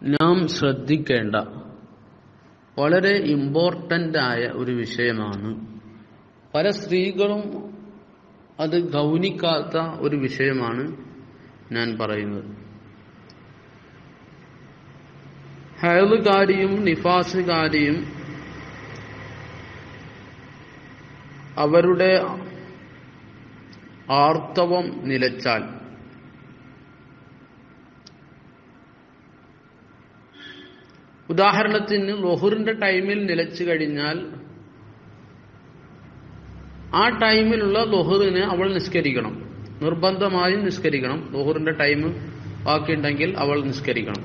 നാം ശ്രദ്ധിക്കേണ്ട വളരെ ഇമ്പോർട്ടൻ്റ് ആയ ഒരു വിഷയമാണ് പല സ്ത്രീകളും അത് ഗൗനിക്കാത്ത ഒരു വിഷയമാണ് ഞാൻ പറയുന്നത് ഹയലുകാരിയും നിഫാസുകാരിയും അവരുടെ ആർത്തവം നിലച്ചാൽ ഉദാഹരണത്തിന് ലൊഹറിന്റെ ടൈമിൽ നിലച്ചു കഴിഞ്ഞാൽ ആ ടൈമിലുള്ള ലൊഹറിനെ അവൾ നിസ്കരിക്കണം നിർബന്ധമായും നിസ്കരിക്കണം ലൊഹറിന്റെ ടൈം ബാക്കിയുണ്ടെങ്കിൽ അവൾ നിസ്കരിക്കണം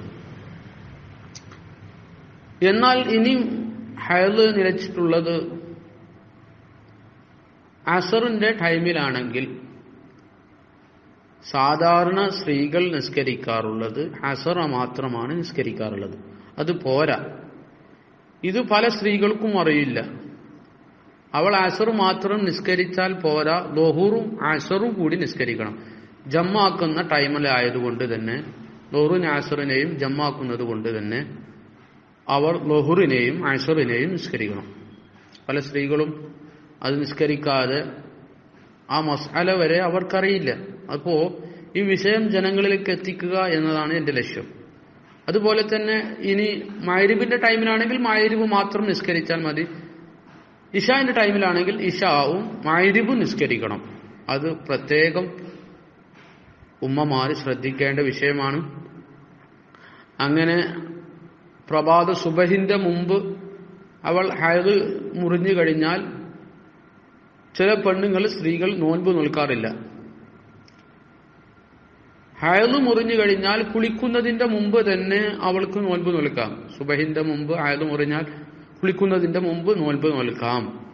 എന്നാൽ ഇനി ഹയല് നിലച്ചിട്ടുള്ളത് അസറിന്റെ ടൈമിലാണെങ്കിൽ സാധാരണ സ്ത്രീകൾ നിസ്കരിക്കാറുള്ളത് അസറ മാത്രമാണ് നിസ്കരിക്കാറുള്ളത് അത് പോരാ ഇത് പല സ്ത്രീകൾക്കും അറിയില്ല അവൾ അസർ മാത്രം നിസ്കരിച്ചാൽ പോരാ ലോഹൂറും അസറും കൂടി നിസ്കരിക്കണം ജമ്മാക്കുന്ന ടൈമിലായതുകൊണ്ട് തന്നെ ലോഹറും അസറിനെയും ജമ്മാക്കുന്നത് കൊണ്ട് തന്നെ അവർ ലൊഹുറിനെയും അസറിനെയും നിസ്കരിക്കണം പല സ്ത്രീകളും അത് നിസ്കരിക്കാതെ ആ മസാല വരെ അവർക്കറിയില്ല അപ്പോ ഈ വിഷയം ജനങ്ങളിലേക്ക് എത്തിക്കുക എന്നതാണ് എന്റെ ലക്ഷ്യം അതുപോലെ തന്നെ ഇനി മൈരിബിന്റെ ടൈമിലാണെങ്കിൽ മൈരിബ് മാത്രം നിസ്കരിച്ചാൽ മതി ഇഷാന്റെ ടൈമിലാണെങ്കിൽ ഇഷാവും മൈരിബും നിസ്കരിക്കണം അത് പ്രത്യേകം ഉമ്മമാര് ശ്രദ്ധിക്കേണ്ട വിഷയമാണ് അങ്ങനെ പ്രഭാത സുബഹിന്റെ മുമ്പ് അവൾ ഹയത് മുറിഞ്ഞു കഴിഞ്ഞാൽ ചില പെണ്ണുങ്ങൾ സ്ത്രീകൾ നോൻപ് നിൽക്കാറില്ല ഹയല് മുറിഞ്ഞു കഴിഞ്ഞാൽ കുളിക്കുന്നതിന്റെ മുമ്പ് തന്നെ അവൾക്ക് നോൻപ് നിൽക്കാം സുബഹിന്റെ മുമ്പ് ഹയല് മുറിഞ്ഞാൽ കുളിക്കുന്നതിന്റെ മുമ്പ് നോൻപ് നിൽക്കാം